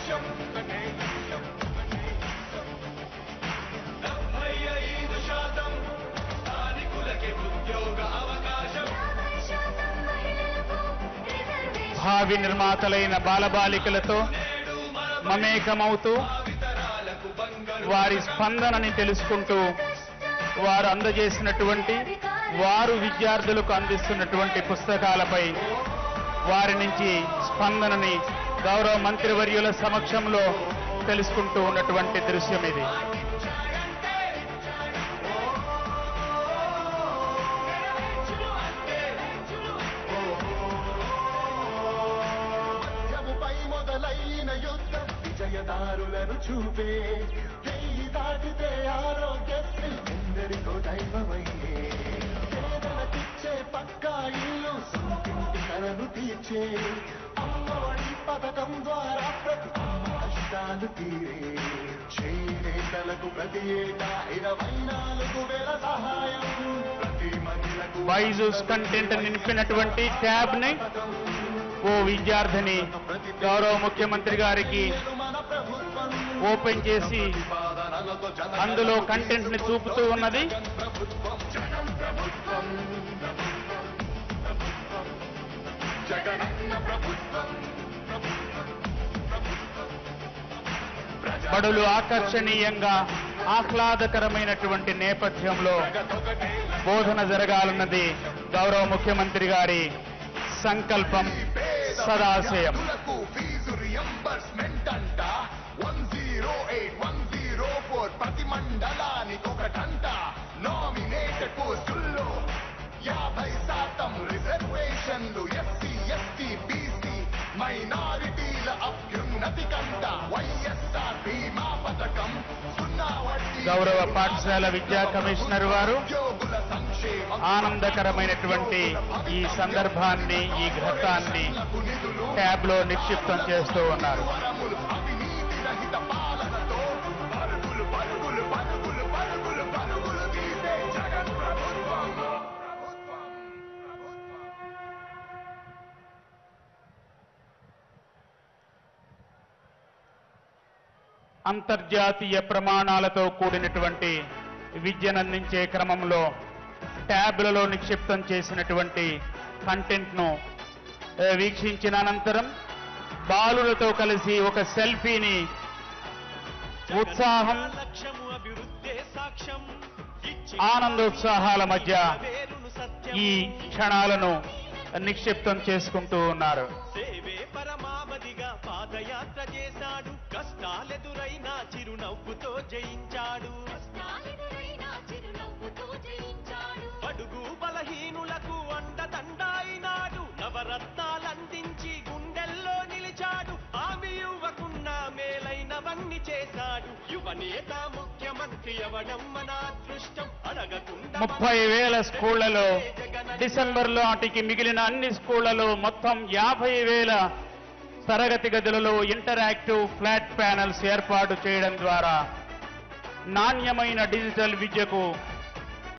లక్ష్యం ఒకటే లక్ష్యం ఒకటే లక్ష్యం. డెబ్బై ఐదు శాతం స్థానికులకి ఉద్యోగ అవకాశం భావి నిర్మాతలైన బాలబాలికలతో నేడు మన మమేకమవుతూ భావితరాలకు బంగారు వారి స్పందనని తెలుసుకుంటూ వారు అందజేసినటువంటి వారు విద్యార్థులకు అందిస్తున్నటువంటి పుస్తకాలపై వారి నుంచి స్పందనని గౌరవ మంత్రివర్యుల సమక్షంలో తెలుసుకుంటూ ఉన్నటువంటి దృశ్యం ఇది మధ్యముపై మొదలైన యుద్ధం విజయదారులను చూపే వెయ్యి దాటితే ఆరోగ్యశ్రీ ఎందరికో దైవమయ్యే పేదలకిచ్చే పక్కా ఇల్లు సొంతింటి కలను తీర్చే అమ్మఒడి పథకం ద్వారా ప్రతి అమ్మ కష్టాలు తీరే చేనేతలకు ప్రతి ఏటా ఇరవై నాలుగు వేల సహాయం ప్రతి మహిళకు బైజూస్ కంటెంట్ నింపినటువంటి ట్యాబ్ ని ఓ విద్యార్థిని గౌరవ ముఖ్యమంత్రి గారికి మన ప్రభుత్వం ఓపెన్ చేసి పాదనలతో జన అందులో కంటెంట్ ని చూపుతూ ఉన్నది ప్రభుత్వం జనం ప్రభుత్వం జగనన్న ప్రభుత్వం బడులు ఆకర్షణీయంగా ఆహ్లాదకరమైనటువంటి నేపథ్యంలో ప్రగతొకటే బోధన జరగాలన్నది గౌరవ ముఖ్యమంత్రి గారి సంకల్పం సదాశయం విద్యార్థులకు ఫీజు రియంబర్స్మెంట్ అంట one zero eight one zero four ప్రతి మండలానికి ఒకటంట నామినేటెడ్ పోస్టుల్లో యాభై శాతం రిజర్వేషన్లు ఎస్సీ ఎస్టీ బీసీ మైనారిటీల అభ్యున్నతి కంట వైఎస్ఆర్ బీమా పథకం సున్నా వడ్డీ గౌరవ పాఠశాల విద్యా కమిషనర్ వారు ఉద్యోగుల సంక్షేమం ఆనందకరమైనటువంటి ఈ సందర్భాన్ని ఈ ఘట్టాన్ని ట్యాబ్ లో నిక్షిప్తం చేస్తూ ఉన్నారు వరములు అవినీతి రహిత పాలనతో పరుగులు పరుగులు పరుగులు పరుగులు పరుగులు తీసే జగన్ ప్రభుత్వం ప్రభుత్వం ప్రభుత్వం అంతర్జాతీయ ప్రమాణాలతో కూడినటువంటి విద్యనందించే క్రమంలో ట్యాబ్లలో నిక్షిప్తం చేసినటువంటి కంటెంట్ను ఆ, వీక్షించిన అనంతరం బాలులతో కలిసి ఒక సెల్ఫీని ఉత్సాహం లక్ష్యము అభివృద్ధే సాక్ష్యం ఇచ్చి ఆనందోత్సాహాల మధ్య వేరును సత్యం ఈ క్షణాలను నిక్షిప్తం చేసుకుంటూ ఉన్నారు సేవే పరమావధిగా పాదయాత్ర చేశాడు కష్టాలెదురైనా చిరునవ్వుతో జయించాడు కష్టాలెదురైనా చిరునవ్వుతో జయించాడు అడుగు బలహీనులకు అండదండాయినాడు నవరత్నాలందించి గుండెల్లో నిలిచాడు ఆమె యువకున్న మేలైనవన్నీ చేశాడు యువనేత ముఖ్యమంత్రి అవడం మన అదృష్టం అడగకుండా ముప్పై వేల స్కూళ్లలో డిసెంబర్ నాటికి మిగిలిన అన్ని స్కూళ్లలో మొత్తం యాభై వేల తరగతి గదులలో ఇంటరాక్టివ్ ఫ్లాట్ ప్యానల్స్ ఏర్పాటు చేయడం ద్వారా నాణ్యమైన డిజిటల్ విద్యకు